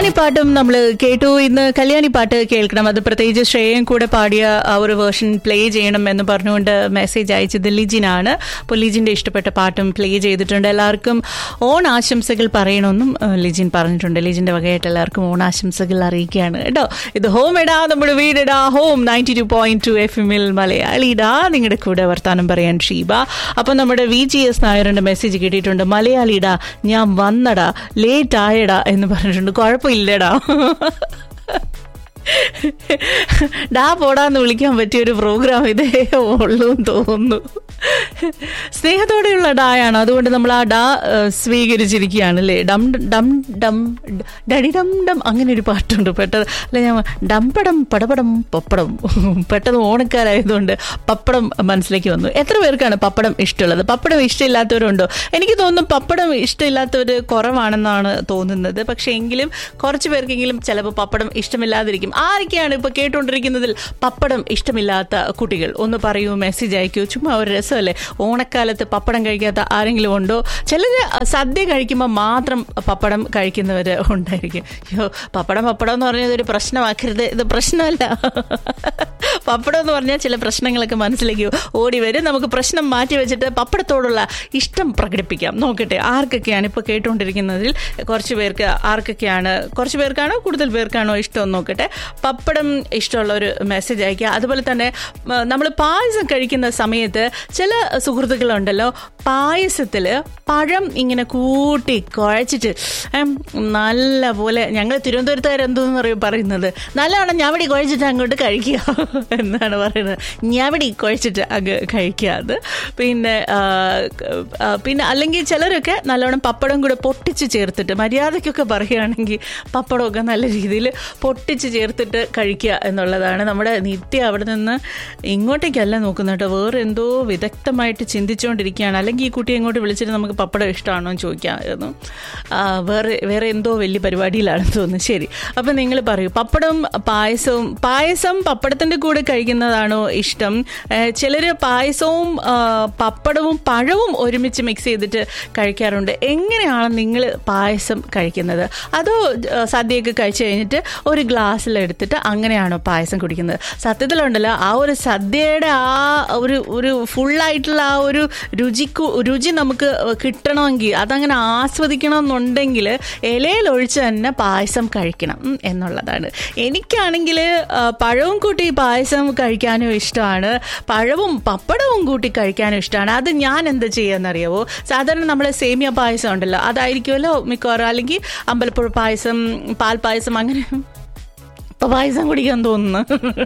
കല്യാണി പാട്ടും നമ്മൾ കേട്ടു ഇന്ന് കല്യാണി പാട്ട് കേൾക്കണം അത് പ്രത്യേകിച്ച് ശ്രേയം കൂടെ പാടിയ ആ ഒരു വേർഷൻ പ്ലേ ചെയ്യണം എന്ന് പറഞ്ഞുകൊണ്ട് മെസ്സേജ് അയച്ചത് ലിജിനാണ് അപ്പോൾ ലിജിന്റെ ഇഷ്ടപ്പെട്ട പാട്ടും പ്ലേ ചെയ്തിട്ടുണ്ട് എല്ലാവർക്കും ഓൺ ആശംസകൾ പറയണമെന്നും ആ, ലിജിൻ പറഞ്ഞിട്ടുണ്ട് ലിജിന്റെ വകയായിട്ട് എല്ലാവർക്കും ഓൺ ആശംസകൾ അറിയിക്കുകയാണ് കേട്ടോ ഇത് ഹോം എടാ നമ്മുടെ വീടെടാ home ninety two point two F എമ്മിൽ മലയാളിടാ നിങ്ങളുടെ കൂടെ വർത്താനം പറയാൻ ഷീബ അപ്പൊ നമ്മുടെ വി ജി എസ് നായരുടെ മെസ്സേജ് കിട്ടിയിട്ടുണ്ട് മലയാളിടാ ഞാൻ വന്നടാ ലേറ്റ് ആയടാ എന്ന് പറഞ്ഞിട്ടുണ്ട് കുഴപ്പമില്ലടാ ഡാ പോടാന്ന് വിളിക്കാൻ പറ്റിയ ഒരു പ്രോഗ്രാം ഇതേ ഉള്ളൂ എന്ന് തോന്നുന്നു സ്നേഹത്തോടെയുള്ള ഡായാണ് അതുകൊണ്ട് നമ്മൾ ആ ഡാ ഏഹ്, സ്വീകരിച്ചിരിക്കുകയാണ് അല്ലേ ഡം ഡം ഡം ഡടി ഡം ഡം അങ്ങനെ ഒരു പാട്ടുണ്ട് പെട്ടെന്ന് അല്ല ഞാൻ ഡംപടം പടപടം പപ്പടം പെട്ടെന്ന് ഓണക്കാരായതുകൊണ്ട് പപ്പടം മനസ്സിലേക്ക് വന്നു എത്ര പേർക്കാണ് പപ്പടം ഇഷ്ടമുള്ളത് പപ്പടം ഇഷ്ടമില്ലാത്തവരുണ്ടോ എനിക്ക് തോന്നുന്നു പപ്പടം ഇഷ്ടമില്ലാത്തവർ കുറവാണെന്നാണ് തോന്നുന്നത് പക്ഷേ എങ്കിലും കുറച്ച് പേർക്കെങ്കിലും ചിലപ്പോൾ പപ്പടം ഇഷ്ടമില്ലാതിരിക്കും ആരൊക്കെയാണ് ഇപ്പോൾ കേട്ടുകൊണ്ടിരിക്കുന്നതിൽ പപ്പടം ഇഷ്ടമില്ലാത്ത കുട്ടികൾ ഒന്ന് പറയൂ മെസ്സേജ് അയക്കൂ ചുമ്മാ ഒരു രസമല്ലേ ഓണക്കാലത്ത് പപ്പടം കഴിക്കാത്ത ആരെങ്കിലും ഉണ്ടോ ചിലർ സദ്യ കഴിക്കുമ്പോൾ മാത്രം പപ്പടം കഴിക്കുന്നവർ ഉണ്ടായിരിക്കും അയ്യോ പപ്പടം പപ്പടം എന്ന് പറഞ്ഞാൽ ഇതൊരു പ്രശ്നമാക്കരുത് ഇത് പ്രശ്നമല്ല പപ്പടം എന്ന് പറഞ്ഞാൽ ചില പ്രശ്നങ്ങളൊക്കെ മനസ്സിലേക്ക് ഓടി വരും നമുക്ക് പ്രശ്നം മാറ്റി വെച്ചിട്ട് പപ്പടത്തോടുള്ള ഇഷ്ടം പ്രകടിപ്പിക്കാം നോക്കട്ടെ ആർക്കൊക്കെയാണ് ഇപ്പോൾ കേട്ടുകൊണ്ടിരിക്കുന്നതിൽ കുറച്ച് പേർക്ക് ആർക്കൊക്കെയാണ് കുറച്ച് പേർക്കാണോ കൂടുതൽ പേർക്കാണോ ഇഷ്ടം നോക്കട്ടെ പപ്പടം ഇഷ്ടമുള്ള ഒരു മെസ്സേജ് അയക്കുക അതുപോലെ തന്നെ നമ്മൾ പായസം കഴിക്കുന്ന സമയത്ത് ചില സുഹൃത്തുക്കളുണ്ടല്ലോ പായസത്തിൽ പഴം ഇങ്ങനെ കൂട്ടി കുഴച്ചിട്ട് ഉം, നല്ല പോലെ ഞങ്ങൾ തിരുവനന്തപുരത്തുകാർ എന്തോന്ന് പറയും പറയുന്നത് നല്ലവണ്ണം ഞവടി കുഴച്ചിട്ട് അങ്ങോട്ട് കഴിക്കുക എന്നാണ് പറയുന്നത് ഞവടി കുഴച്ചിട്ട് അങ്ങ് കഴിക്കുക അത് പിന്നെ ആ, ആ, പിന്നെ അല്ലെങ്കിൽ ചിലരൊക്കെ നല്ലവണ്ണം പപ്പടം കൂടെ പൊട്ടിച്ച് ചേർത്തിട്ട് മര്യാദയ്ക്കൊക്കെ പറയുകയാണെങ്കിൽ പപ്പടമൊക്കെ നല്ല രീതിയിൽ പൊട്ടിച്ച് ചേർത്തിട്ട് കഴിക്കുക എന്നുള്ളതാണ് നമ്മുടെ നിത്യ അവിടെ നിന്ന് ഇങ്ങോട്ടേക്കല്ല നോക്കുന്നത് കേട്ടോ വേറെ എന്തോ വിദഗ്ധമായിട്ട് ചിന്തിച്ചുകൊണ്ടിരിക്കുകയാണ് അല്ലെങ്കിൽ ഈ കുട്ടി എങ്ങോട്ട് വിളിച്ചിട്ട് നമുക്ക് പപ്പടം ഇഷ്ടമാണോ എന്ന് ചോദിക്കാമായിരുന്നു ആ, വേറെ വേറെ എന്തോ വലിയ പരിപാടിയിലാണെന്ന് തോന്നുന്നു ശരി അപ്പം നിങ്ങൾ പറയൂ പപ്പടം പായസവും പായസം പപ്പടത്തിൻ്റെ കൂടെ കഴിക്കുന്നതാണോ ഇഷ്ടം ചിലർ പായസവും ആ, പപ്പടവും പഴവും ഒരുമിച്ച് മിക്സ് ചെയ്തിട്ട് കഴിക്കാറുണ്ട് എങ്ങനെയാണ് നിങ്ങൾ പായസം കഴിക്കുന്നത് അതോ ആ, സദ്യയൊക്കെ കഴിച്ചു കഴിഞ്ഞിട്ട് ഒരു ഗ്ലാസ്സിലെടുത്തിട്ട് അങ്ങനെയാണോ പായസം കുടിക്കുന്നത് സത്യത്തിലുണ്ടല്ലോ ആ ഒരു സദ്യയുടെ ആ ഒരു ഒരു ഫുള്ളായിട്ടുള്ള ആ ഒരു രുചിക്കു രുചി നമുക്ക് കിട്ടണമെങ്കിൽ അതങ്ങനെ ആസ്വദിക്കണം എന്നുണ്ടെങ്കിൽ ഇലയിൽ ഒഴിച്ച് തന്നെ പായസം കഴിക്കണം ഉം, എന്നുള്ളതാണ് എനിക്കാണെങ്കിൽ ആ, പഴവും കൂട്ടി പായസം കഴിക്കാനും ഇഷ്ടമാണ് പഴവും പപ്പടവും കൂട്ടി കഴിക്കാനും ഇഷ്ടമാണ് അത് ഞാൻ എന്താ ചെയ്യാന്നറിയാവോ സാധാരണ നമ്മൾ സേമിയ പായസം ഉണ്ടല്ലോ അതായിരിക്കുമല്ലോ മിക്കവാറും അല്ലെങ്കിൽ അമ്പലപ്പുഴ പായസം പാൽ പായസം അങ്ങനെ ഇപ്പൊ പായസം കുടിക്കാൻ തോന്നുന്നു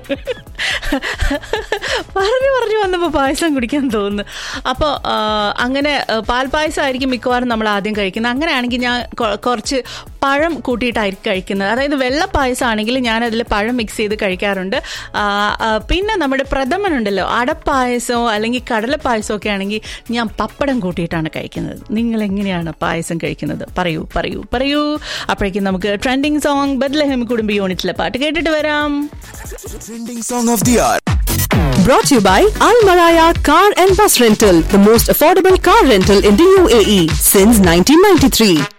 പറഞ്ഞു പറഞ്ഞു വന്നപ്പോൾ പായസം കുടിക്കാൻ തോന്നുന്നു അപ്പോൾ അങ്ങനെ ആ, പാൽ പായസം ആയിരിക്കും മിക്കവാറും നമ്മൾ ആദ്യം കഴിക്കുന്നത് അങ്ങനെയാണെങ്കിൽ ഞാൻ കൊ- കുറച്ച് പഴം കൂട്ടിയിട്ടായിരിക്കും കഴിക്കുന്നത് അതായത് വെള്ള പായസം ആണെങ്കിൽ ഞാൻ അതിൽ പഴം മിക്സ് ചെയ്ത് കഴിക്കാറുണ്ട് ആ, ആ, പിന്നെ നമ്മുടെ പ്രഥമൻ ഉണ്ടല്ലോ അടപ്പായസമോ അല്ലെങ്കിൽ കടലപ്പായസമോ ഒക്കെ ആണെങ്കിൽ ഞാൻ പപ്പടം കൂട്ടിയിട്ടാണ് കഴിക്കുന്നത് നിങ്ങൾ എങ്ങനെയാണ് പായസം കഴിക്കുന്നത് പറയൂ പറയൂ പറയൂ അപ്പോഴേക്കും നമുക്ക് ട്രെൻഡിങ് സോങ് ബദ്ലഹം കുടുംബ യൂണിറ്റിലെ പാട്ട് കേട്ടിട്ട് വരാം Trending song of the hour. Brought to you by Al Maraya Car and Bus Rental, the most affordable car rental in the UAE since 1993.